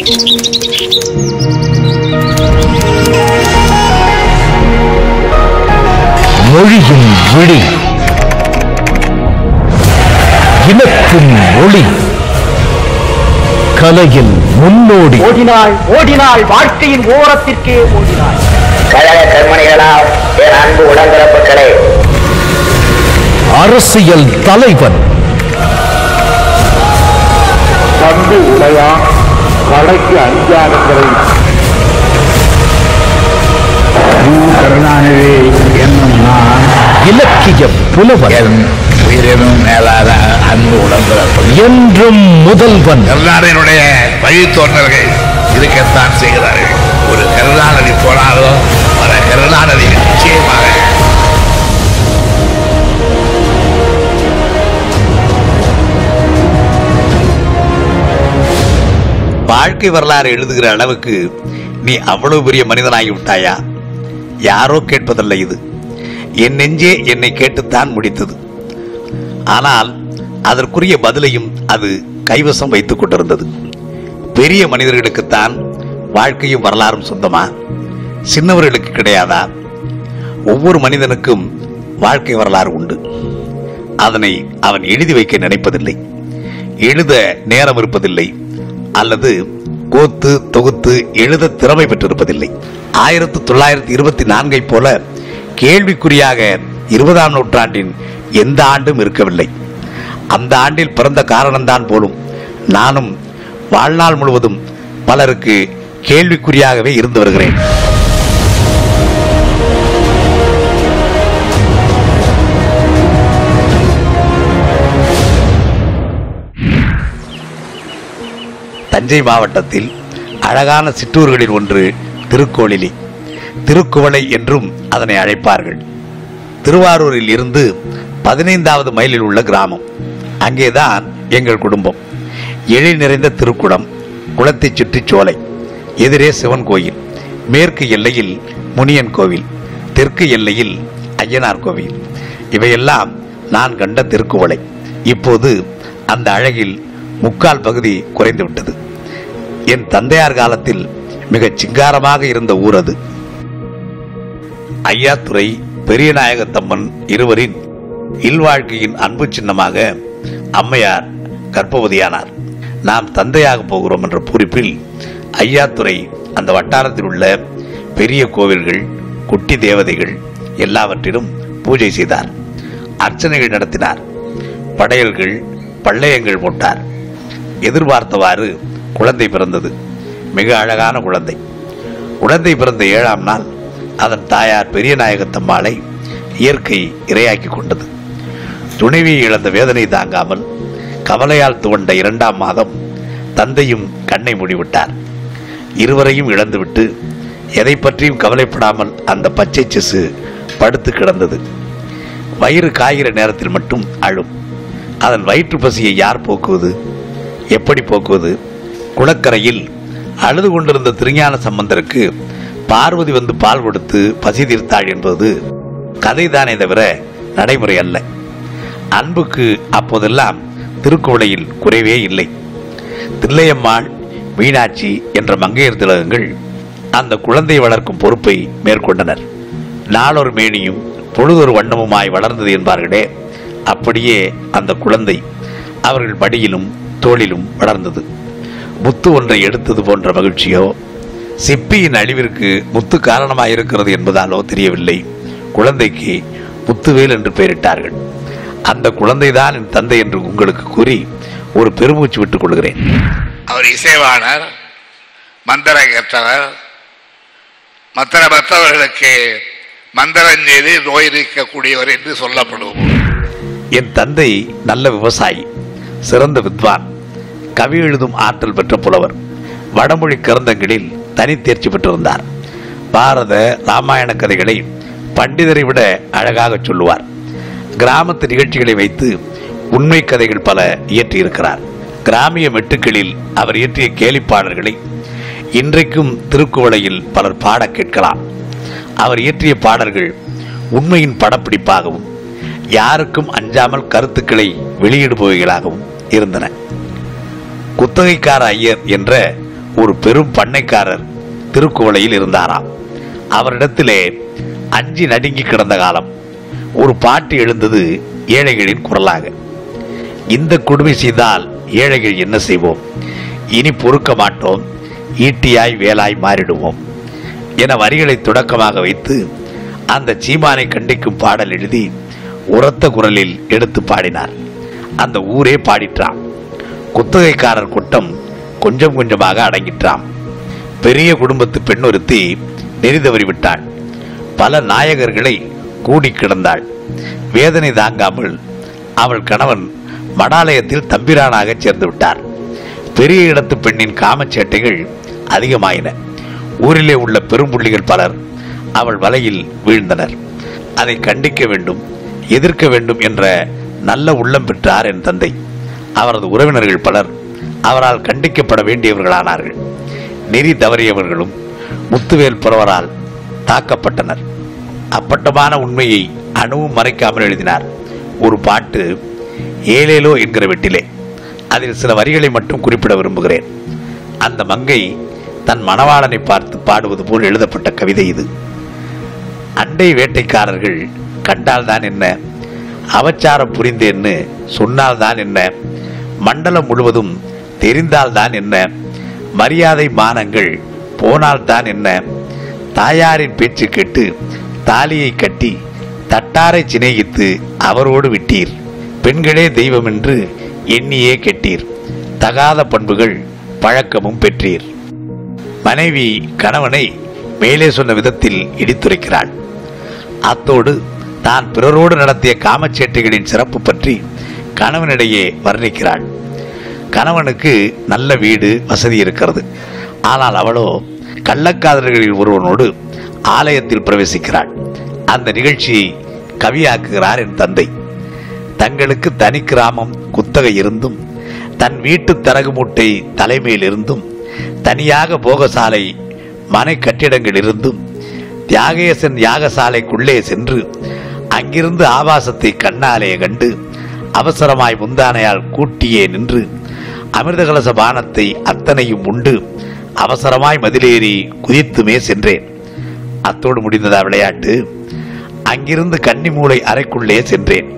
மொழியின் விழி இனத்தின் ஒளி கலையின் முன்னோடி ஓடினாள் ஓடினாள் வாழ்க்கையின் ஓரத்திற்கே ஓடினாள் கழக கண்மணிகளாம் என் அன்பு உடன்பிறப்புகளே அரசியல் தலைவன் தம்பி உடையா கடைக்கு அஞ்சாடுகிறேன் கருணாநிதி என்னும் நான் இலக்கிய புலவன் என் உயிரினும் மேலான அன்பு உடன்பிறப்பு என்றும் முதல்வன் கருணாநிதியினுடைய வழித்தோன்றல்கள் இருக்கத்தான் செய்கிறார்கள் ஒரு கருணாநிதி போனாலும் பல கருணாநிதி நிச்சயமாக வாழ்க்கை வரலாறு எழுதுகிற அளவுக்கு நீ அவ்வளவு பெரிய மனிதனாகி விட்டாயா யாரோ கேட்பதல்ல இது என் நெஞ்சே என்னை கேட்டுத்தான் முடித்தது ஆனால் அதற்குரிய பதிலையும் அது கைவசம் வைத்துக் கொண்டிருந்தது பெரிய மனிதர்களுக்குத்தான் வாழ்க்கையும் வரலாறும் சொந்தமா சின்னவர்களுக்கு கிடையாதா ஒவ்வொரு மனிதனுக்கும் வாழ்க்கை வரலாறு உண்டு அதனை அவன் எழுதி வைக்க நினைப்பதில்லை எழுத நேரம் இருப்பதில்லை அல்லது கோத்து தொகுத்து எழுத திறமை பெற்றிருப்பதில்லை ஆயிரத்தி தொள்ளாயிரத்தி இருபத்தி நான்கை போல கேள்விக்குறியாக இருபதாம் நூற்றாண்டின் எந்த ஆண்டும் இருக்கவில்லை அந்த ஆண்டில் பிறந்த காரணம்தான் போலும் நானும் வாழ்நாள் முழுவதும் பலருக்கு கேள்விக்குறியாகவே இருந்து வருகிறேன் தஞ்சை மாவட்டத்தில் அழகான சிற்றூர்களில் ஒன்று திருக்கோளிலி திருக்குவளை என்றும் அதனை அழைப்பார்கள் திருவாரூரில் இருந்து பதினைந்தாவது மைலில் உள்ள கிராமம் அங்கேதான் எங்கள் குடும்பம் எழில் நிறைந்த திருக்குடம் குளத்தைச் சுற்றி சோலை எதிரே சிவன் கோயில் மேற்கு எல்லையில் முனியன் கோவில் தெற்கு எல்லையில் ஐயனார் கோவில் இவையெல்லாம் நான் கண்ட திருக்குவளை இப்போது அந்த அழகில் முக்கால் பகுதி குறைந்துவிட்டது என் தந்தையார் காலத்தில் மிகச் சிங்காரமாக இருந்த ஊர் அது ஐயாத்துறை பெரியநாயகத்தம்மன் இருவரின் இல்வாழ்க்கையின் அன்பு சின்னமாக அம்மையார் கர்ப்பவதியானார் நாம் தந்தையாக போகிறோம் என்ற பூரிப்பில் ஐயாத்துறை அந்த வட்டாரத்தில் உள்ள பெரிய கோவில்கள் குட்டி தேவதைகள் எல்லாவற்றிலும் பூஜை செய்தார் அர்ச்சனைகள் நடத்தினார் படையல்கள் பள்ளையங்கள் போட்டார் எதிர்பார்த்தவாறு குழந்தை பிறந்தது மிக அழகான குழந்தை குழந்தை பிறந்த ஏழாம் நாள் அதன் தாயார் பெரிய நாயகத்தம்மாளை இயற்கை இரையாக்கி கொண்டது துணைவியை இழந்த வேதனை தாங்காமல் கவலையால் துவண்ட இரண்டாம் மாதம் தந்தையும் கண்ணை மூடிவிட்டார் இருவரையும் இழந்துவிட்டு எதை பற்றியும் கவலைப்படாமல் அந்த பச்சை சிசு படுத்து கிடந்தது வயிறு காய்கிற நேரத்தில் மட்டும் அழும் அதன் வயிற்று பசியை யார் போக்குவது எப்படி போக்குவது குளக்கரையில் அழுது கொண்டிருந்த திருஞான சம்பந்தருக்கு பார்வதி வந்து பால் கொடுத்து பசி தீர்த்தாள் என்பது கதைதானே தவிர நடைமுறை அல்ல அன்புக்கு அப்போதெல்லாம் திருக்குவளையில் குறைவே இல்லை தில்லையம்மாள் மீனாட்சி என்ற மங்கையர் திலகங்கள் அந்த குழந்தை வளர்க்கும் பொறுப்பை மேற்கொண்டனர் நாளொரு மேனியும் பொழுதொரு வண்ணமுமாய் வளர்ந்தது என்பார்களே அப்படியே அந்த குழந்தை அவர்கள் மடியிலும் தோளிலும் வளர்ந்தது முத்து ஒன்றை எடுத்தது போன்ற மகிழ்ச்சியோ சிப்பியின் அழிவிற்கு முத்து காரணமாயிருக்கிறது என்பதாலோ தெரியவில்லை குழந்தைக்கு முத்துவேல் என்று பெயரிட்டார்கள் அந்த குழந்தைதான் என் தந்தை என்று உங்களுக்கு கூறி ஒரு பெருமூச்சு விட்டுக் கொள்கிறேன் அவர் இசைவாணர் மந்திரம் கற்றவர் மற்ற மற்றவர்களுக்கு மந்திரம் செய்து நோய் நீக்கக்கூடியவர் என்று சொல்லப்படுவோம் என் தந்தை நல்ல விவசாயி சிறந்த வித்வான் கவி எழுதும் ஆற்றல் பெற்ற புலவர் வடமொழி கருந்தங்களில் தனி தேர்ச்சி பெற்றிருந்தார் பாரத ராமாயண கதைகளை பண்டிதரை விட அழகாக சொல்லுவார் கிராமத்து நிகழ்ச்சிகளை வைத்து உண்மை கதைகள் பல இயற்றியிருக்கிறார் கிராமிய மெட்டுக்களில் அவர் இயற்றிய கேலிப்பாடல்களை இன்றைக்கும் திருக்குவளையில் பலர் பாட கேட்கலாம் அவர் இயற்றிய பாடல்கள் உண்மையின் படப்பிடிப்பாகவும் யாருக்கும் அஞ்சாமல் கருத்துக்களை வெளியிடுபவைகளாகவும் இருந்தன குத்தகைக்கார ஐயர் என்ற ஒரு பெரும் பண்ணைக்காரர் திருக்குவளையில் இருந்தாராம் அவரிடத்திலே அஞ்சி நடுங்கி கிடந்த காலம் ஒரு பாட்டு எழுந்தது ஏழைகளின் குரலாக இந்த கொடுமை செய்தால் ஏழைகள் என்ன செய்வோம் இனி பொறுக்க மாட்டோம் ஈட்டியாய் வேலாய் மாறிடுவோம் என வரிகளை தொடக்கமாக வைத்து அந்த சீமானை கண்டிக்கும் பாடல் எழுதி உரத்த குரலில் எடுத்து பாடினார் அந்த ஊரே பாடிற்றான் குத்தகைக்காரர் கூட்டம் கொஞ்சம் கொஞ்சமாக அடங்கிற்றாம் பெரிய குடும்பத்து பெண்ணொருத்தி நெறி தவறி விட்டாள் பல நாயகர்களை கூடி கிடந்தாள் வேதனை தாங்காமல் அவள் கணவன் மடாலயத்தில் தம்பிரானாக சேர்ந்து விட்டார் பெரிய இடத்து பெண்ணின் காமச்சேட்டைகள் அதிகமாயின ஊரிலே உள்ள பெரும்புள்ளிகள் பலர் அவள் வலையில் வீழ்ந்தனர் அதை கண்டிக்க வேண்டும் எதிர்க்க வேண்டும் என்ற நல்ல உள்ளம் பெற்றார் என் தந்தை அவரது உறவினர்கள் பலர் அவரால் கண்டிக்கப்பட வேண்டியவர்களானார்கள் நெறி தவறியவர்களும் முத்துவேல் புறவரால் தாக்கப்பட்டனர் அப்பட்டமான உண்மையை அணுவும் மறைக்காமல் எழுதினார் ஒரு பாட்டு ஏலேலோ என்கிற வெட்டிலே அதில் சில வரிகளை மட்டும் குறிப்பிட விரும்புகிறேன் அந்த மங்கை தன் மணவாளனை பார்த்து பாடுவது போல் எழுதப்பட்ட கவிதை இது அண்டை வேட்டைக்காரர்கள் கண்டால்தான் என்ன அவச்சாரம் புரிந்தேன்னு சொன்னால்தான் என்ன மண்டலம் முழுவதும் தெரிந்தால்தான் என்ன மரியாதை மானங்கள் போனால்தான் என்ன தாயாரின் பேச்சு கேட்டு தாலியை கட்டி தட்டாரை சிநேகித்து அவரோடு விட்டீர் பெண்களே தெய்வம் என்று எண்ணியே கெட்டீர் தகாத பண்புகள் பழக்கமும் பெற்றீர் மனைவி கணவனை மேலே சொன்ன விதத்தில் இடித்துரைக்கிறாள் அத்தோடு தான் பிறரோடு நடத்திய காமச்சேட்டைகளின் சிறப்பு பற்றி கணவனிடையே வர்ணிக்கிறாள் கணவனுக்கு நல்ல வீடு வசதி இருக்கிறது ஆனால் அவளோ கள்ளக்காதலர்களில் ஒருவனோடு ஆலயத்தில் பிரவேசிக்கிறாள் அந்த நிகழ்ச்சியை கவியாக்குகிறார் என் தந்தை தங்களுக்கு தனி கிராமம் குத்தகை இருந்தும் தன் வீட்டு தரகு மூட்டை தலைமையில் இருந்தும் தனியாக போகசாலை மனை கட்டிடங்கள் இருந்தும் தியாகேசன் யாகசாலைக்குள்ளே சென்று அங்கிருந்து ஆபாசத்தை கண்ணாலே கண்டு அவசரமாய் முந்தானையால் கூட்டியே நின்று அமிர்தகலச பானத்தை அத்தனையும் உண்டு அவசரமாய் மதிலேறி குதித்துமே சென்றேன் அத்தோடு முடிந்ததா விளையாட்டு அங்கிருந்து கன்னிமூலை அறைக்குள்ளே சென்றேன்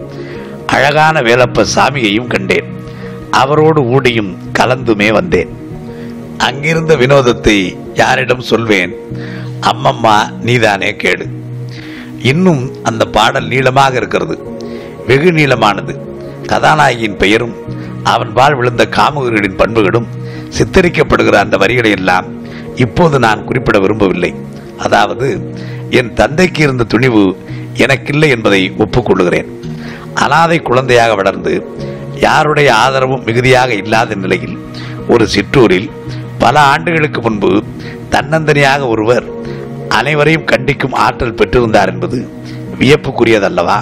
அழகான வேலப்ப சாமியையும் கண்டேன் அவரோடு ஊடியும் கலந்துமே வந்தேன் அங்கிருந்த வினோதத்தை யாரிடம் சொல்வேன் அம்மம்மா நீதானே கேடு இன்னும் அந்த பாடல் நீளமாக இருக்கிறது வெகு நீளமானது கதாநாயகியின் பெயரும் அவன் பால் விழுந்த காமுகர்களின் பண்புகளும் சித்தரிக்கப்படுகிற அந்த வரிகளை எல்லாம் இப்போது நான் குறிப்பிட விரும்பவில்லை அதாவது என் தந்தைக்கு இருந்த துணிவு எனக்கில்லை என்பதை ஒப்புக்கொள்ளுகிறேன் அனாதை குழந்தையாக வளர்ந்து யாருடைய ஆதரவும் மிகுதியாக இல்லாத நிலையில் ஒரு சிற்றூரில் பல ஆண்டுகளுக்கு முன்பு தன்னந்தனியாக ஒருவர் அனைவரையும் கண்டிக்கும் ஆற்றல் பெற்றிருந்தார் என்பது வியப்புக்குரியதல்லவா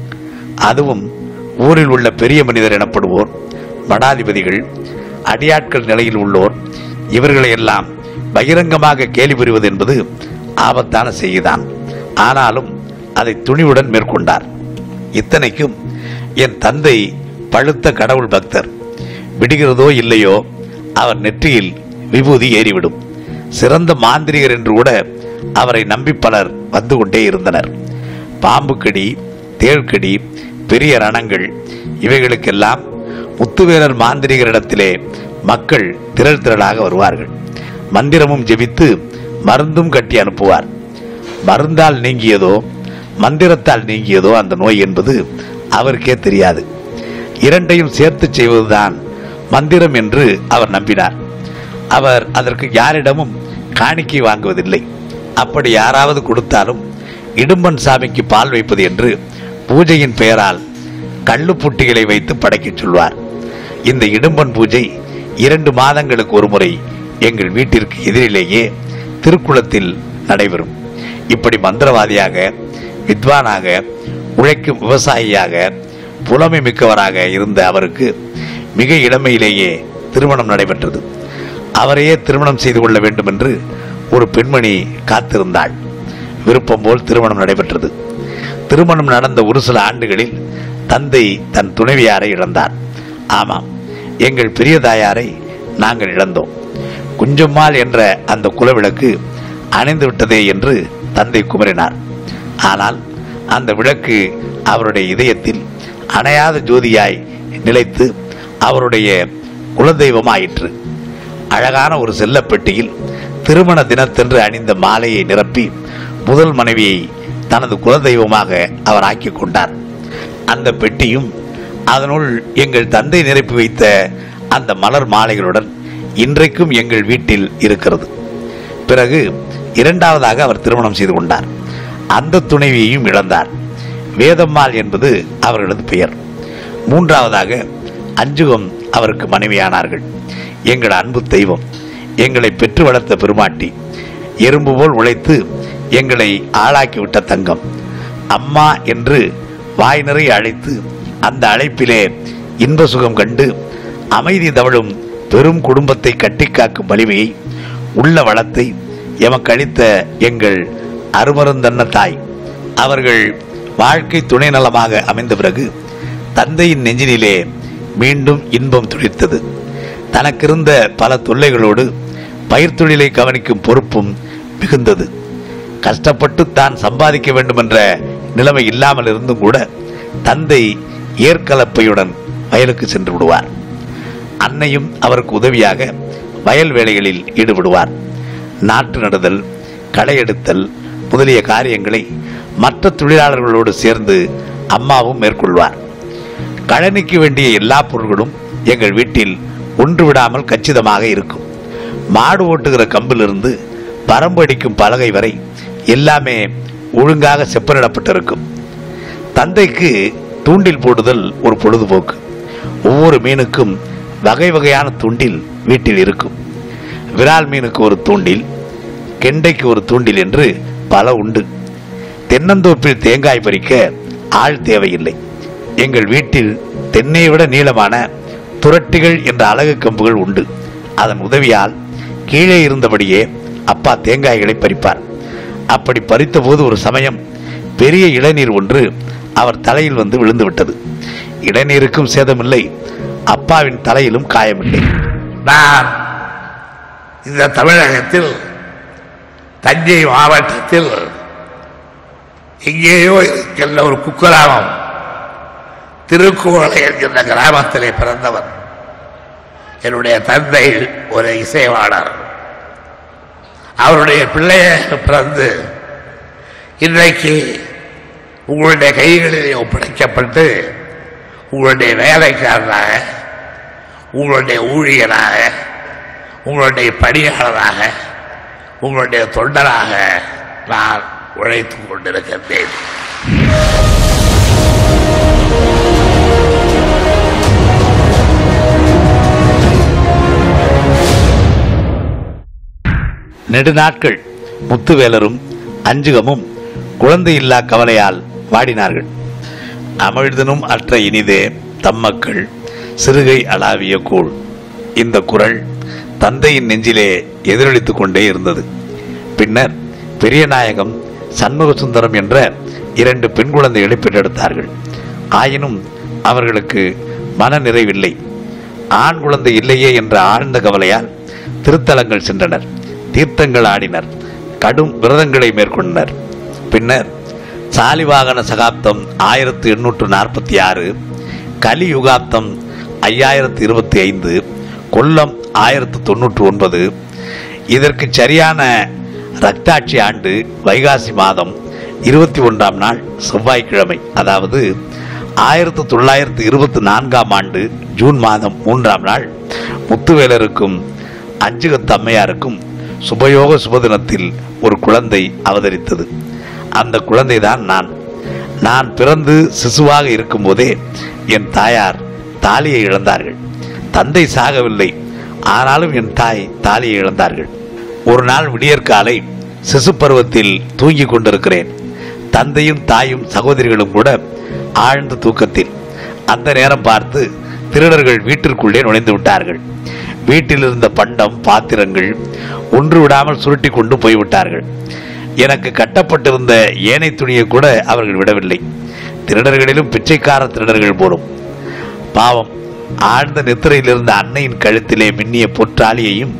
அதுவும் ஊரில் உள்ள பெரிய மனிதர் எனப்படுவோர் மடாதிபதிகள் அடியாட்கள் நிலையில் உள்ளோர் இவர்களை எல்லாம் பகிரங்கமாக கேலி புரிவது என்பது ஆபத்தான செய்திதான் ஆனாலும் அதை துணிவுடன் மேற்கொண்டார் இத்தனைக்கும் என் தந்தை பழுத்த கடவுள் பக்தர் விடுகிறதோ இல்லையோ அவர் நெற்றியில் விபூதி ஏறிவிடும் சிறந்த மாந்திரிகர் என்று கூட அவரை நம்பி பலர் வந்து கொண்டே இருந்தனர் பாம்புக்கடி தேள்கடி பெரிய ரணங்கள் இவைகளுக்கெல்லாம் முத்துவேலர் மாந்திரிகரிடத்திலே மக்கள் திரள் திரளாக வருவார்கள் மந்திரமும் ஜெபித்து மருந்தும் கட்டி அனுப்புவார் மருந்தால் நீங்கியதோ மந்திரத்தால் நீங்கியதோ அந்த நோய் என்பது அவருக்கே தெரியாது இரண்டையும் சேர்த்து செய்வதுதான் மந்திரம் என்று அவர் நம்பினார் அவர் அதற்கு யாரிடமும் காணிக்கை வாங்குவதில்லை அப்படி யாராவது கொடுத்தாலும் இடும்பன் சாமிக்கு பால் வைப்பது என்று பூஜையின் பெயரால் கள்ளுப்புட்டிகளை வைத்து படைக்கச் சொல்வார் இந்த இடும்பன் பூஜை இரண்டு மாதங்களுக்கு ஒரு முறை எங்கள் வீட்டிற்கு எதிரிலேயே திருக்குளத்தில் நடைபெறும் இப்படி மந்திரவாதியாக வித்வானாக உழைக்கும் விவசாயியாக புலமை மிக்கவராக இருந்த அவருக்கு மிக இளமையிலேயே திருமணம் நடைபெற்றது அவரையே திருமணம் செய்து கொள்ள வேண்டும் என்று ஒரு பெண்மணி காத்திருந்தாள் விருப்பம் போல் திருமணம் நடைபெற்றது திருமணம் நடந்த ஒரு சில ஆண்டுகளில் தந்தை தன் துணைவியாரை இழந்தார் ஆமாம் எங்கள் பெரிய தாயாரை நாங்கள் இழந்தோம் குஞ்சம்மாள் என்ற அந்த குலவிளக்கு அணைந்து விட்டதே என்று தந்தை குமரினார் ஆனால் அந்த விளக்கு அவருடைய இதயத்தில் அணையாத ஜோதியாய் நிலைத்து அவருடைய குலதெய்வமாயிற்று அழகான ஒரு செல்லப்பெட்டியில் திருமண தினத்தன்று அணிந்த மாலையை நிரப்பி முதல் மனைவியை தனது குலதெய்வமாக அவர் ஆக்கிக் கொண்டார் அந்த பெட்டியும் அதனுள் எங்கள் தந்தை நிரப்பி வைத்த அந்த மலர் மாலைகளுடன் இன்றைக்கும் எங்கள் வீட்டில் இருக்கிறது பிறகு இரண்டாவதாக அவர் திருமணம் செய்து கொண்டார் அந்த துணைவியையும் இழந்தார் வேதம்மாள் என்பது அவர்களது பெயர் மூன்றாவதாக அஞ்சுகம் அவருக்கு மனைவியானார்கள் எங்கள் அன்பு தெய்வம் எங்களை பெற்று வளர்த்த பெருமாட்டி எறும்பு போல் உழைத்து எங்களை ஆளாக்கிவிட்ட தங்கம் அம்மா என்று வாய் நிறைய அழைத்து அந்த அழைப்பிலே இன்ப சுகம் கண்டு அமைதி தவழும் பெரும் குடும்பத்தை கட்டிக்காக்கும் வலிமையை உள்ள வளத்தை எமக்களித்த எங்கள் அருமருந்தன்ன தாய் அவர்கள் வாழ்க்கை துணை நலமாக அமைந்த பிறகு தந்தையின் நெஞ்சினிலே மீண்டும் இன்பம் துளிர்த்தது தனக்கிருந்த பல தொல்லைகளோடு பயிர் தொழிலை கவனிக்கும் பொறுப்பும் மிகுந்தது கஷ்டப்பட்டு தான் சம்பாதிக்க வேண்டும் என்ற நிலைமை இல்லாமல் இருந்தும் கூட தந்தை ஏற்கலப்பையுடன் வயலுக்கு சென்று விடுவார் அன்னையும் அவருக்கு உதவியாக வயல் வேலைகளில் ஈடுபடுவார் நாற்று நடுதல் களை எடுத்தல் முதலிய காரியங்களை மற்ற தொழிலாளர்களோடு சேர்ந்து அம்மாவும் மேற்கொள்வார் கழனிக்கு வேண்டிய எல்லா பொருட்களும் எங்கள் வீட்டில் ஒன்று விடாமல் கச்சிதமாக இருக்கும் மாடு ஓட்டுகிற கம்பிலிருந்து பரம்பு அடிக்கும் பலகை வரை எல்லாமே ஒழுங்காக செப்பனிடப்பட்டிருக்கும் தந்தைக்கு தூண்டில் போடுதல் ஒரு பொழுதுபோக்கு ஒவ்வொரு மீனுக்கும் வகை வகையான தூண்டில் வீட்டில் இருக்கும் விரால் மீனுக்கு ஒரு தூண்டில் கெண்டைக்கு ஒரு தூண்டில் என்று பல உண்டு தென்னந்தோப்பில் தேங்காய் பறிக்க ஆள் தேவையில்லை எங்கள் வீட்டில் தென்னை விட நீளமான துரட்டிகள் என்ற அழகு கம்புகள் உண்டு அதன் உதவியால் கீழே இருந்தபடியே அப்பா தேங்காய்களை பறிப்பார் அப்படி பறித்தபோது ஒரு சமயம் பெரிய இளநீர் ஒன்று அவர் தலையில் வந்து விழுந்து விட்டது இளநீருக்கும் சேதமில்லை அப்பாவின் தலையிலும் காயமில்லை நான் இந்த தமிழகத்தில் தஞ்சை மாவட்டத்தில் எங்கேயோ இருக்கின்ற ஒரு குக்கிராமம் திருக்குவளை என்கின்ற கிராமத்திலே பிறந்தவன் என்னுடைய தந்தை ஒரு இசைவாளர் அவருடைய பிள்ளையாக பிறந்து இன்றைக்கு உங்களுடைய கைகளிலே ஒப்படைக்கப்பட்டு உங்களுடைய வேலைக்காரனாக உங்களுடைய ஊழியராக உங்களுடைய பணியாளராக உங்களுடைய தொண்டராக நான் உழைத்துக் கொண்டிருக்கின்றேன் நெடுநாட்கள் முத்துவேலரும் அஞ்சுகமும் குழந்தையில்லா கவலையால் வாடினார்கள் அமிழ்தனும் அற்ற இனிதே தம்மக்கள் சிறுகை அளாவிய கூழ் இந்த குரல் தந்தையின் நெஞ்சிலே எதிரொலித்துக் கொண்டே இருந்தது பின்னர் பெரியநாயகம் சண்முக சுந்தரம் என்ற இரண்டு பெண் குழந்தைகளை பெற்றெடுத்தார்கள் ஆயினும் அவர்களுக்கு மன நிறைவில்லை ஆண் குழந்தை இல்லையே என்ற ஆழ்ந்த கவலையால் திருத்தலங்கள் சென்றனர் தீர்த்தங்கள் ஆடினர் கடும் விரதங்களை மேற்கொண்டனர் பின்னர் சாலிவாகன சகாப்தம் ஆயிரத்தி எண்ணூற்று நாற்பத்தி ஆறு கலியுகாப்தம் ஐயாயிரத்து இருபத்தி ஐந்து கொல்லம் ஆயிரத்து தொண்ணூற்று ஒன்பது இதற்கு சரியான ரக்தாட்சி ஆண்டு வைகாசி மாதம் இருபத்தி ஒன்றாம் நாள் செவ்வாய்க்கிழமை அதாவது ஆயிரத்து தொள்ளாயிரத்து இருபத்தி நான்காம் ஆண்டு ஜூன் மாதம் மூன்றாம் நாள் முத்துவேலருக்கும் அஞ்சுகத்து அம்மையாருக்கும் சுபயோக சுபதினத்தில் ஒரு குழந்தை அவதரித்தது அந்த குழந்தைதான் நான் நான் பிறந்து சிசுவாக இருக்கும்போதே என் தாயார் தாலியை இழந்தார்கள் தந்தை சாகவில்லை ஆனாலும் என் தாய் தாலியை இழந்தார்கள் ஒரு நாள் விடியற்காலை சிசு பருவத்தில் தூங்கிக் கொண்டிருக்கிறேன் தந்தையும் தாயும் சகோதரிகளும் கூட ஆழ்ந்த தூக்கத்தில் அந்த நேரம் பார்த்து திருடர்கள் வீட்டிற்குள்ளே நுழைந்து விட்டார்கள் வீட்டில் இருந்த பண்டம் பாத்திரங்கள் ஒன்று விடாமல் சுருட்டி கொண்டு போய்விட்டார்கள் எனக்கு கட்டப்பட்டிருந்த ஏனை துணியை கூட அவர்கள் விடவில்லை திருடர்களிலும் பிச்சைக்கார திருடர்கள் போலும் பாவம் ஆழ்ந்த நித்திரையில் இருந்த அன்னையின் கழுத்திலே மின்னிய பொற்றாலியையும்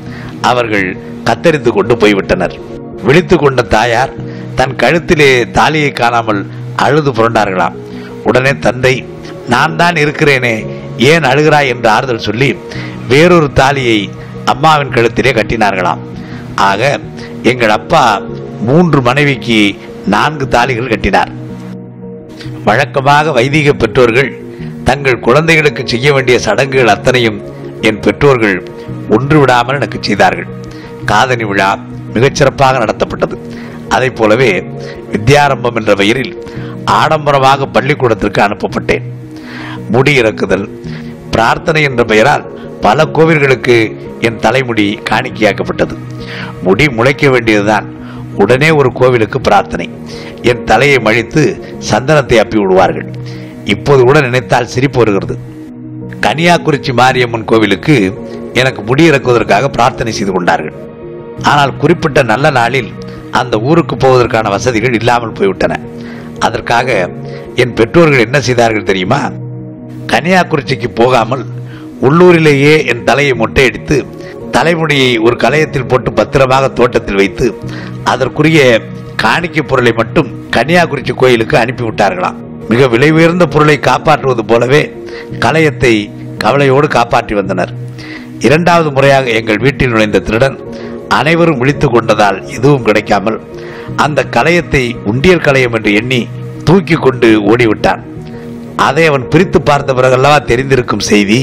அவர்கள் கத்தரித்து கொண்டு போய்விட்டனர் விழித்து கொண்ட தாயார் தன் கழுத்திலே தாலியை காணாமல் அழுது புரண்டார்களாம் உடனே தந்தை நான் தான் இருக்கிறேனே ஏன் அழுகிறாய் என்று ஆறுதல் சொல்லி வேறொரு தாலியை அம்மாவின் கழுத்திலே கட்டினார்களாம் ஆக எங்கள் அப்பா மூன்று மனைவிக்கு நான்கு தாலிகள் கட்டினார் வழக்கமாக வைதிக பெற்றோர்கள் தங்கள் குழந்தைகளுக்கு செய்ய வேண்டிய சடங்குகள் அத்தனையும் என் பெற்றோர்கள் ஒன்று விடாமல் எனக்கு செய்தார்கள் காதணி விழா மிகச்சிறப்பாக நடத்தப்பட்டது அதைப் போலவே வித்யாரம்பம் என்ற பெயரில் ஆடம்பரமாக பள்ளிக்கூடத்திற்கு அனுப்பப்பட்டேன் முடி இறக்குதல் பிரார்த்தனை என்ற பெயரால் பல கோவில்களுக்கு என் தலைமுடி காணிக்கையாக்கப்பட்டது முடி முளைக்க வேண்டியதுதான் உடனே ஒரு கோவிலுக்கு பிரார்த்தனை என் தலையை மழித்து சந்தனத்தை அப்பி விடுவார்கள் இப்போது கூட நினைத்தால் சிரிப்பு வருகிறது கன்னியாகுறிச்சி மாரியம்மன் கோவிலுக்கு எனக்கு முடி இறக்குவதற்காக பிரார்த்தனை செய்து கொண்டார்கள் ஆனால் குறிப்பிட்ட நல்ல நாளில் அந்த ஊருக்கு போவதற்கான வசதிகள் இல்லாமல் போய்விட்டன அதற்காக என் பெற்றோர்கள் என்ன செய்தார்கள் தெரியுமா கன்னியாகுறிச்சிக்கு போகாமல் உள்ளூரிலேயே என் தலையை மொட்டையடித்து தலைமுடியை ஒரு கலையத்தில் போட்டு பத்திரமாக தோட்டத்தில் வைத்து அதற்குரிய காணிக்கை பொருளை மட்டும் கன்னியாகுறிச்சி கோயிலுக்கு அனுப்பிவிட்டார்களாம் மிக விலை உயர்ந்த பொருளை காப்பாற்றுவது போலவே கலையத்தை கவலையோடு காப்பாற்றி வந்தனர் இரண்டாவது முறையாக எங்கள் வீட்டில் நுழைந்த திருடன் அனைவரும் விழித்து கொண்டதால் எதுவும் கிடைக்காமல் அந்த கலையத்தை உண்டியல் கலையம் என்று எண்ணி தூக்கி கொண்டு ஓடிவிட்டான் அதை அவன் பிரித்து பார்த்த பிறகல்லவா தெரிந்திருக்கும் செய்தி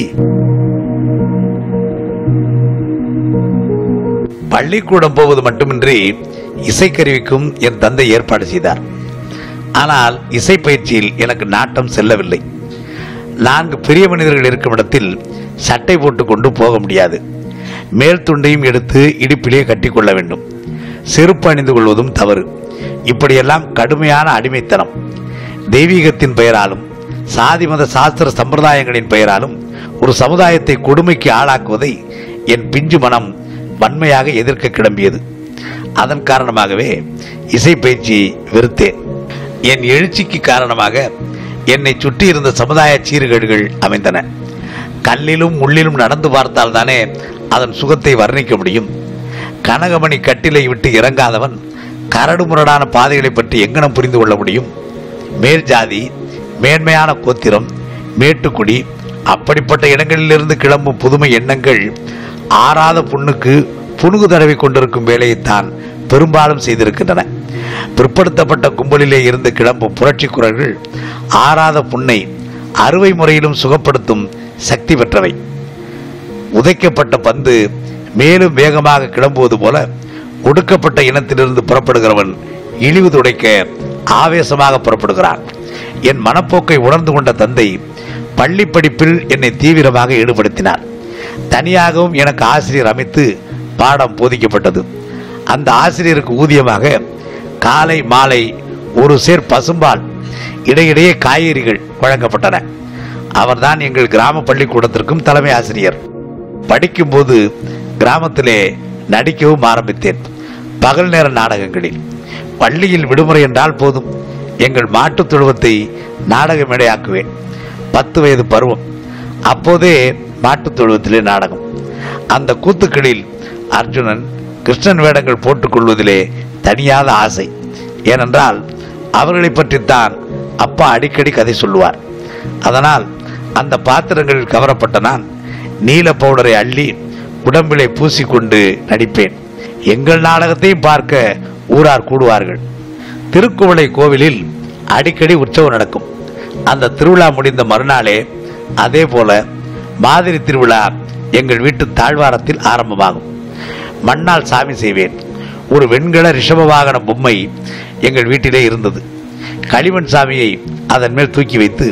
பள்ளிக்கூடம் போவது மட்டுமின்றி இசைக்கருவிக்கும் என் தந்தை ஏற்பாடு செய்தார் ஆனால் இசை பயிற்சியில் எனக்கு நாட்டம் செல்லவில்லை நான்கு பெரிய மனிதர்கள் இருக்கும் இடத்தில் சட்டை போட்டுக்கொண்டு போக முடியாது மேல் துண்டையும் எடுத்து இடுப்பிலே கட்டிக்கொள்ள வேண்டும் செருப்பு அணிந்து கொள்வதும் தவறு இப்படியெல்லாம் கடுமையான அடிமைத்தனம் தெய்வீகத்தின் பெயராலும் சாதி மத சாஸ்திர சம்பிரதாயங்களின் பெயராலும் ஒரு சமுதாயத்தை கொடுமைக்கு ஆளாக்குவதை என் பிஞ்சு மனம் வன்மையாக எதிர்க்க கிளம்பியது அதன் காரணமாகவே இசை பயிற்சியை வெறுத்தேன் என் எழுச்சிக்கு காரணமாக என்னை சுற்றி இருந்த சமுதாய சீர்கேடுகள் அமைந்தன கல்லிலும் முள்ளிலும் நடந்து பார்த்தால்தானே அதன் சுகத்தை வர்ணிக்க முடியும் கனகமணி கட்டிலை விட்டு இறங்காதவன் கரடு முரடான பாதைகளை பற்றி எங்கனம் புரிந்து கொள்ள முடியும் மேல் ஜாதி மேன்மையான கோத்திரம் மேட்டுக்குடி அப்படிப்பட்ட இடங்களிலிருந்து கிளம்பும் புதுமை எண்ணங்கள் ஆறாத புண்ணுக்கு புணுகு தடவி கொண்டிருக்கும் வேலையைத்தான் பெரும்பாலும் செய்திருக்கின்றன பிற்படுத்தப்பட்ட கும்பலிலே இருந்து கிளம்பும் புரட்சி குரல்கள் ஆறாத புண்ணை அறுவை முறையிலும் சுகப்படுத்தும் சக்தி பெற்றவை உதைக்கப்பட்ட பந்து மேலும் வேகமாக கிளம்புவது போல ஒடுக்கப்பட்ட இனத்திலிருந்து புறப்படுகிறவன் இழிவு துடைக்க ஆவேசமாக புறப்படுகிறான் என் மனப்போக்கை உணர்ந்து கொண்ட தந்தை பள்ளி படிப்பில் என்னை தீவிரமாக ஈடுபடுத்தினார் தனியாகவும் எனக்கு ஆசிரியர் அமைத்து பாடம் போதிக்கப்பட்டது அந்த ஆசிரியருக்கு ஊதியமாக காலை மாலை ஒரு சேர் பசும்பால் இடையிடையே காய்கறிகள் வழங்கப்பட்டன அவர்தான் எங்கள் கிராம பள்ளிக்கூடத்திற்கும் தலைமை ஆசிரியர் படிக்கும்போது கிராமத்திலே நடிக்கவும் ஆரம்பித்தேன் பகல் நேர நாடகங்களில் பள்ளியில் விடுமுறை என்றால் போதும் எங்கள் மாட்டுத் தொழுவத்தை நாடக மேடையாக்குவேன் பத்து வயது பருவம் அப்போதே மாட்டுத் தொழுவத்திலே நாடகம் அந்த கூத்துக்களில் அர்ஜுனன் கிருஷ்ணன் வேடங்கள் போட்டுக்கொள்வதிலே தனியாத ஆசை ஏனென்றால் அவர்களை பற்றித்தான் அப்பா அடிக்கடி கதை சொல்லுவார் அதனால் அந்த பாத்திரங்களில் கவரப்பட்ட நான் நீல பவுடரை அள்ளி உடம்பிலே பூசிக்கொண்டு நடிப்பேன் எங்கள் நாடகத்தையும் பார்க்க ஊரார் கூடுவார்கள் திருக்குவளை கோவிலில் அடிக்கடி உற்சவம் நடக்கும் அந்த திருவிழா முடிந்த மறுநாளே அதே போல மாதிரி திருவிழா எங்கள் வீட்டு தாழ்வாரத்தில் ஆரம்பமாகும் மண்ணால் சாமி செய்வேன் ஒரு வெண்கல ரிஷப வாகன பொம்மை எங்கள் வீட்டிலே இருந்தது களிமண் சாமியை அதன் மேல் தூக்கி வைத்து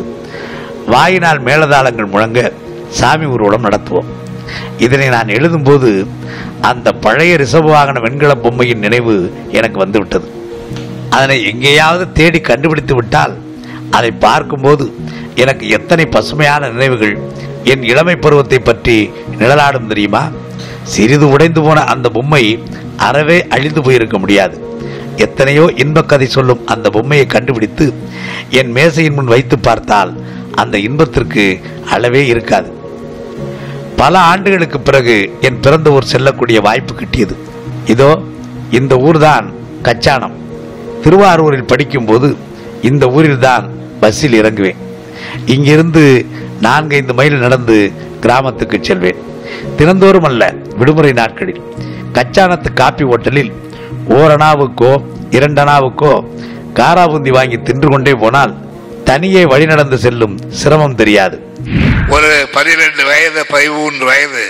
வாயினால் மேலதாளங்கள் முழங்க சாமி ஊர்வலம் நடத்துவோம் இதனை நான் எழுதும்போது அந்த பழைய ரிஷப வாகன வெண்கல பொம்மையின் நினைவு எனக்கு வந்துவிட்டது அதனை எங்கேயாவது தேடி கண்டுபிடித்து விட்டால் அதை பார்க்கும்போது எனக்கு எத்தனை பசுமையான நினைவுகள் என் இளமை பருவத்தை பற்றி நிழலாடும் தெரியுமா சிறிது உடைந்து போன அந்த பொம்மை அறவே அழிந்து போயிருக்க முடியாது எத்தனையோ இன்பக் கதை சொல்லும் அந்த பொம்மையை கண்டுபிடித்து என் மேசையின் முன் வைத்து பார்த்தால் அந்த இன்பத்திற்கு அளவே இருக்காது பல ஆண்டுகளுக்கு பிறகு என் பிறந்த ஊர் செல்லக்கூடிய வாய்ப்பு கிட்டியது இதோ இந்த ஊர்தான் கச்சானம் திருவாரூரில் படிக்கும்போது இந்த ஊரில்தான் பஸ்ஸில் இறங்குவேன் இங்கிருந்து நான்கைந்து மைல் நடந்து கிராமத்துக்கு செல்வேன் தினந்தோறும் அல்ல விடுமுறை நாட்களில் கச்சானத்து காப்பி ஓட்டலில் ஓரணாவுக்கோ இரண்டனாவுக்கோ காராபுந்தி வாங்கி தின்று கொண்டே போனால் தனியே வழிநடந்து செல்லும் சிரமம் தெரியாது ஒரு பனிரெண்டு வயது பதிமூன்று வயது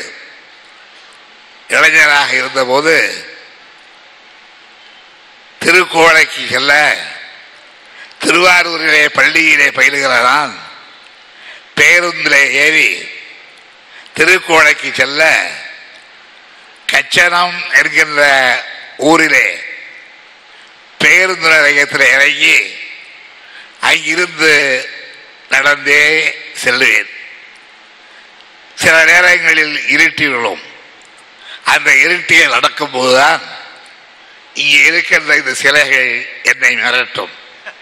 இளைஞராக இருந்தபோது திருக்கோளைக்கு செல்ல திருவாரூரிலே பள்ளியிலே பயிலுகிற நான் பேருந்திலே ஏறி திருக்கோளைக்கு செல்ல கச்சனம் என்கின்ற ஊரிலே பேருந்து நிலையத்தில் இறங்கி அங்கிருந்து நடந்தே செல்லுவேன் சில நேரங்களில் இருட்டி விழும் அந்த இருட்டியில் நடக்கும்போதுதான் இங்கே இருக்கின்ற இந்த சிலைகள் என்னை மிரட்டும்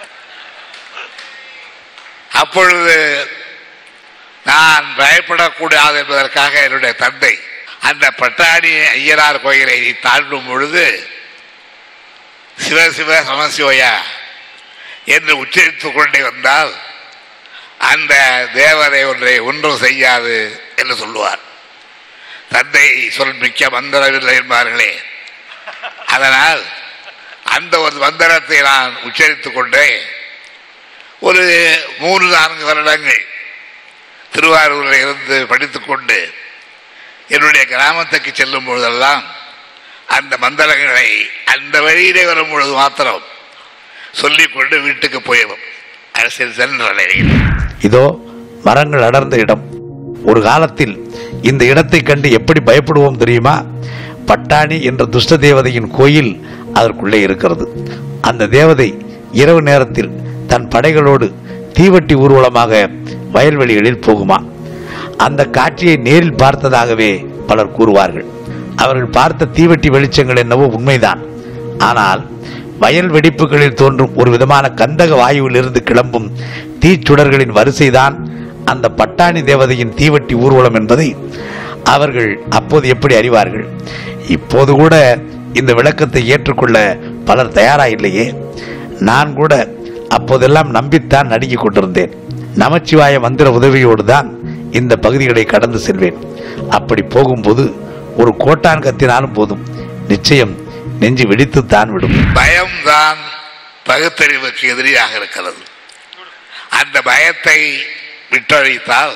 அப்பொழுது நான் பயப்படக்கூடாது என்பதற்காக என்னுடைய தந்தை அந்த பட்டாணி ஐயனார் கோயிலை தாண்டும் பொழுது சிவ சிவ சமசிவயா என்று உச்சரித்துக் கொண்டே வந்தால் அந்த தேவரை ஒன்றை ஒன்றும் செய்யாது என்று சொல்லுவார் தந்தை சொல் மிக்க மந்திரமில்லை என்பார்களே அதனால் அந்த ஒரு மந்திரத்தை நான் உச்சரித்துக் கொண்டே ஒரு மூன்று நான்கு வருடங்கள் திருவாரூரில் இருந்து படித்துக் கொண்டு என்னுடைய கிராமத்துக்கு செல்லும் பொழுதெல்லாம் அந்த மந்திரங்களை அந்த வழியிலே வரும் பொழுது மாத்திரம் சொல்லிக்கொண்டு வீட்டுக்கு போயிடும் அரசியல் சென்ற நிலையில் இதோ மரங்கள் அடர்ந்த இடம் ஒரு காலத்தில் இந்த இடத்தை கண்டு எப்படி பயப்படுவோம் தெரியுமா பட்டாணி என்ற துஷ்ட தேவதையின் கோயில் அதற்குள்ளே இருக்கிறது அந்த தேவதை இரவு நேரத்தில் தன் படைகளோடு தீவட்டி ஊர்வலமாக வயல்வெளிகளில் போகுமா அந்த காட்சியை நேரில் பார்த்ததாகவே பலர் கூறுவார்கள் அவர்கள் பார்த்த தீவட்டி வெளிச்சங்கள் என்னவோ உண்மைதான் ஆனால் வயல் வெடிப்புகளில் தோன்றும் ஒரு விதமான கந்தக வாயுவிலிருந்து கிளம்பும் தீச்சுடர்களின் வரிசைதான் அந்த பட்டாணி தேவதையின் தீவட்டி ஊர்வலம் என்பதை அவர்கள் அப்போது எப்படி அறிவார்கள் இப்போது கூட இந்த விளக்கத்தை ஏற்றுக்கொள்ள பலர் தயாரா இல்லையே நான் கூட அப்போதெல்லாம் நம்பித்தான் நடுங்கிக் கொண்டிருந்தேன் நமச்சிவாய மந்திர உதவியோடு தான் இந்த பகுதிகளை கடந்து செல்வேன் அப்படி போகும்போது ஒரு கோட்டான் கத்தினாலும் போதும் நிச்சயம் நெஞ்சு வெடித்துத்தான் விடும் பயம்தான் பகுத்தறிவுக்கு எதிரியாக இருக்கிறது அந்த பயத்தை விட்டழித்தால்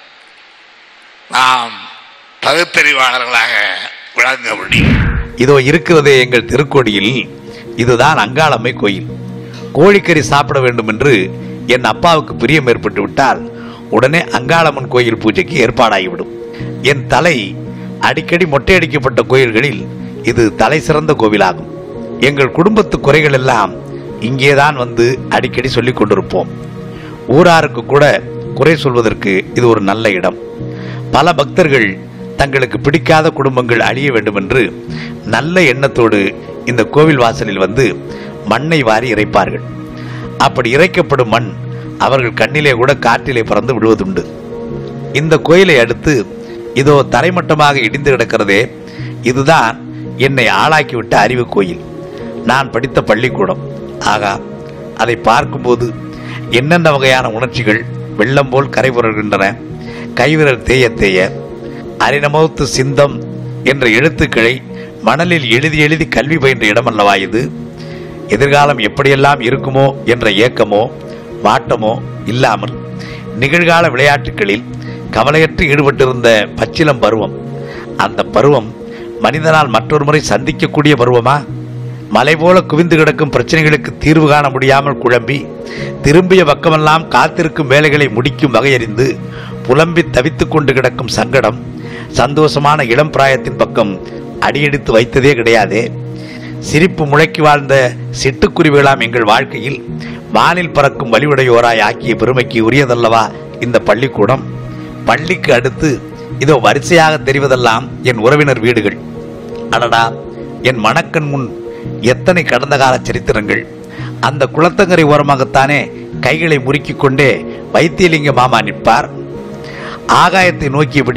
நாம் பகுத்தறிவாளர்களாக விளங்க முடியும் இதோ இருக்கிறதே எங்கள் திருக்கோடியில் இதுதான் அங்காளம்மை கோயில் கோழிக்கறி சாப்பிட வேண்டும் என்று என் அப்பாவுக்கு பிரியம் ஏற்பட்டு விட்டால் உடனே அங்காளம்மன் கோயில் பூஜைக்கு ஏற்பாடாகிவிடும் என் தலை அடிக்கடி மொட்டையடிக்கப்பட்ட கோயில்களில் இது தலை சிறந்த கோவிலாகும் எங்கள் குடும்பத்து குறைகள் எல்லாம் இங்கேதான் வந்து அடிக்கடி சொல்லிக் கொண்டிருப்போம் ஊராருக்கு கூட குறை சொல்வதற்கு இது ஒரு நல்ல இடம் பல பக்தர்கள் தங்களுக்கு பிடிக்காத குடும்பங்கள் அழிய வேண்டும் என்று நல்ல எண்ணத்தோடு இந்த கோவில் வாசலில் வந்து மண்ணை வாரி இறைப்பார்கள் அப்படி இறைக்கப்படும் மண் அவர்கள் கண்ணிலே கூட காற்றிலே பறந்து விடுவதுண்டு இந்த கோயிலை அடுத்து இதோ தரைமட்டமாக இடிந்து கிடக்கிறதே இதுதான் என்னை ஆளாக்கிவிட்ட அறிவு கோயில் நான் படித்த பள்ளிக்கூடம் ஆகா அதை பார்க்கும்போது என்னென்ன வகையான உணர்ச்சிகள் வெள்ளம் போல் கரை புரள்கின்றன கைவிரல் தேய தேய அரிநமௌத்து சிந்தம் என்ற எழுத்துக்களை மணலில் எழுதி எழுதி கல்வி பயின்ற இடமல்லவா இது எதிர்காலம் எப்படியெல்லாம் இருக்குமோ என்ற ஏக்கமோ வாட்டமோ இல்லாமல் நிகழ்கால விளையாட்டுகளில் கவலையற்று ஈடுபட்டிருந்த பச்சிலம் பருவம் அந்த பருவம் மனிதனால் மற்றொரு முறை சந்திக்கக்கூடிய பருவமா மலை போல குவிந்து கிடக்கும் பிரச்சனைகளுக்கு தீர்வு காண முடியாமல் குழம்பி திரும்பிய பக்கமெல்லாம் காத்திருக்கும் வேலைகளை முடிக்கும் வகையறிந்து புலம்பி தவித்துக் கொண்டு கிடக்கும் சங்கடம் சந்தோஷமான இளம் பிராயத்தின் பக்கம் அடியெடுத்து வைத்ததே கிடையாதே சிரிப்பு முழக்கி வாழ்ந்த சிட்டுக்குருவிகளாம் எங்கள் வாழ்க்கையில் வானில் பறக்கும் வலிவுடையோராய் ஆக்கிய பெருமைக்கு உரியதல்லவா இந்த பள்ளிக்கூடம் பள்ளிக்கு அடுத்து இதோ வரிசையாக தெரிவதெல்லாம் என் உறவினர் வீடுகள் அடடா என் மணக்கண் முன் எத்தனை கடந்த கால சரித்திரங்கள் அந்த குளத்தங்கரை ஓரமாகத்தானே கைகளை முறுக்கிக் கொண்டே வைத்தியலிங்க மாமா நிற்பார் ஆகாயத்தை நோக்கியபடி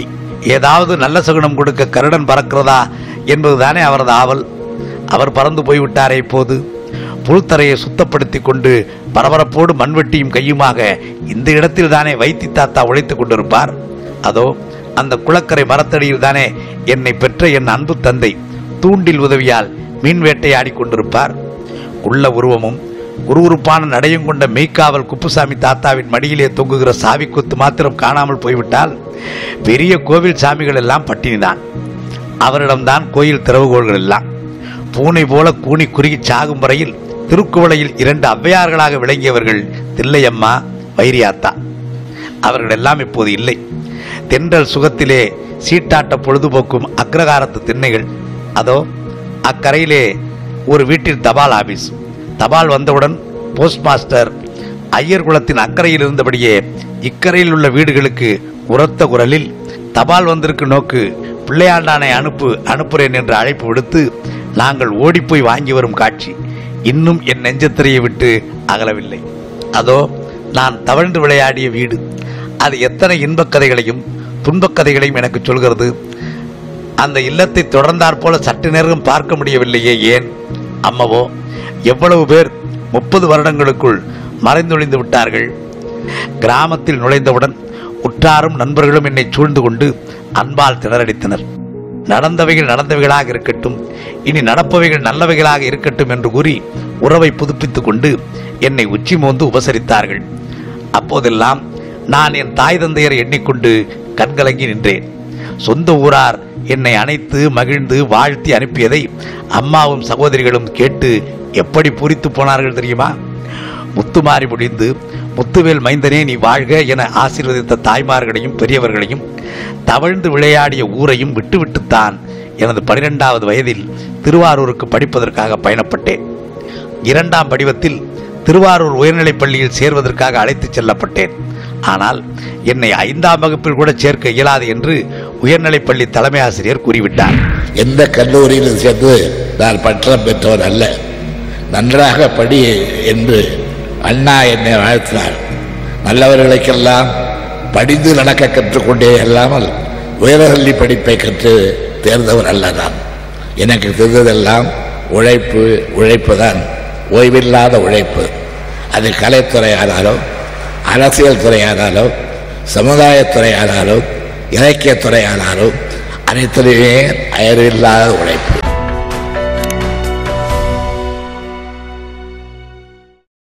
ஏதாவது நல்ல சகுனம் கொடுக்க கருடன் பறக்கிறதா என்பதுதானே அவரது ஆவல் அவர் பறந்து போய்விட்டாரே இப்போது புழுத்தரையை சுத்தப்படுத்தி கொண்டு பரபரப்போடு மண்வெட்டியும் கையுமாக இந்த இடத்தில் தானே வைத்தி தாத்தா உழைத்துக் கொண்டிருப்பார் அதோ அந்த குளக்கரை மரத்தடியில் தானே என்னை பெற்ற என் அன்பு தந்தை தூண்டில் உதவியால் மீன் வேட்டையாடி கொண்டிருப்பார் உள்ள உருவமும் உருவுருப்பான நடையும் கொண்ட மெய்க்காவல் குப்புசாமி தாத்தாவின் மடியிலே தொங்குகிற சாவி கொத்து மாத்திரம் காணாமல் போய்விட்டால் பெரிய கோவில் சாமிகள் எல்லாம் பட்டினிதான் அவரிடம்தான் கோயில் திறவுகோள்கள் எல்லாம் பூனை போல கூனி குறுகி சாகும் வரையில் திருக்குவளையில் இரண்டு ஔவையார்களாக விளங்கியவர்கள் தில்லையம்மா வைரியாத்தா அவர்கள் எல்லாம் இப்போது இல்லை தென்றல் சுகத்திலே சீட்டாட்ட பொழுதுபோக்கும் அக்ரகாரத்து திண்ணைகள் அதோ அக்கரையிலே ஒரு வீட்டில் தபால் ஆபீஸ் தபால் வந்தவுடன் போஸ்ட் மாஸ்டர் ஐயர் குலத்தின் அக்கறையில் இருந்தபடியே இக்கரையில் உள்ள வீடுகளுக்கு உரத்த குரலில் தபால் வந்திருக்கு நோக்கு பிள்ளையாண்டானை அனுப்பு அனுப்புறேன் என்று அழைப்பு விடுத்து நாங்கள் ஓடிப்போய் வாங்கி வரும் காட்சி இன்னும் என் நெஞ்சத்திரையை விட்டு அகலவில்லை அதோ நான் தவழ்ந்து விளையாடிய வீடு அது எத்தனை இன்பக் கதைகளையும் துன்பக் கதைகளையும் எனக்கு சொல்கிறது அந்த இல்லத்தை தொடர்ந்தாற் போல சற்று நேரம் பார்க்க முடியவில்லையே ஏன் அம்மவோ எவ்வளவு பேர் முப்பது வருடங்களுக்குள் மறைந்தொழிந்து விட்டார்கள் கிராமத்தில் நுழைந்தவுடன் உற்றாரும் நண்பர்களும் என்னை சூழ்ந்து கொண்டு அன்பால் திணறடித்தனர் நடந்தவைகள் நடந்தவைகளாக இருக்கட்டும் இனி நடப்பவைகள் நல்லவைகளாக இருக்கட்டும் என்று கூறி உறவை புதுப்பித்துக் கொண்டு என்னை உச்சி மோந்து உபசரித்தார்கள் அப்போதெல்லாம் நான் என் தாய் தந்தையரை எண்ணிக்கொண்டு கண்கலங்கி நின்றேன் சொந்த ஊரார் என்னை அணைத்து மகிழ்ந்து வாழ்த்தி அனுப்பியதை அம்மாவும் சகோதரிகளும் கேட்டு எப்படி பூரித்து போனார்கள் தெரியுமா முத்துமாறி முடிந்து முத்துவேல் மைந்தனே நீ வாழ்க என ஆசீர்வதித்த தாய்மார்களையும் பெரியவர்களையும் தவழ்ந்து விளையாடிய ஊரையும் விட்டுவிட்டுத்தான் எனது பனிரெண்டாவது வயதில் திருவாரூருக்கு படிப்பதற்காக பயணப்பட்டேன் இரண்டாம் படிவத்தில் திருவாரூர் உயர்நிலைப் பள்ளியில் சேர்வதற்காக அழைத்துச் செல்லப்பட்டேன் ஆனால் என்னை ஐந்தாம் வகுப்பில் கூட சேர்க்க இயலாது என்று உயர்நிலைப் பள்ளி தலைமை ஆசிரியர் கூறிவிட்டார் எந்த கல்லூரியிலும் சேர்ந்து நான் பட்டம் பெற்றவர் அல்ல நன்றாக படி என்று அண்ணா என்னை வாழ்த்தினார் நல்லவர்களுக்கெல்லாம் படிந்து நடக்க கற்றுக்கொண்டே அல்லாமல் உயர்கல்வி படிப்பை கற்று தேர்ந்தவர் அல்ல நான் எனக்கு தெரிந்ததெல்லாம் உழைப்பு உழைப்பு தான் ஓய்வில்லாத உழைப்பு அது கலைத்துறையானாலும் அரசியல் துறையானாலும் சமுதாயத்துறையானாலும் இலக்கியத்துறையானாலும் அனைத்துலையுமே அயர்வில்லாத உழைப்பு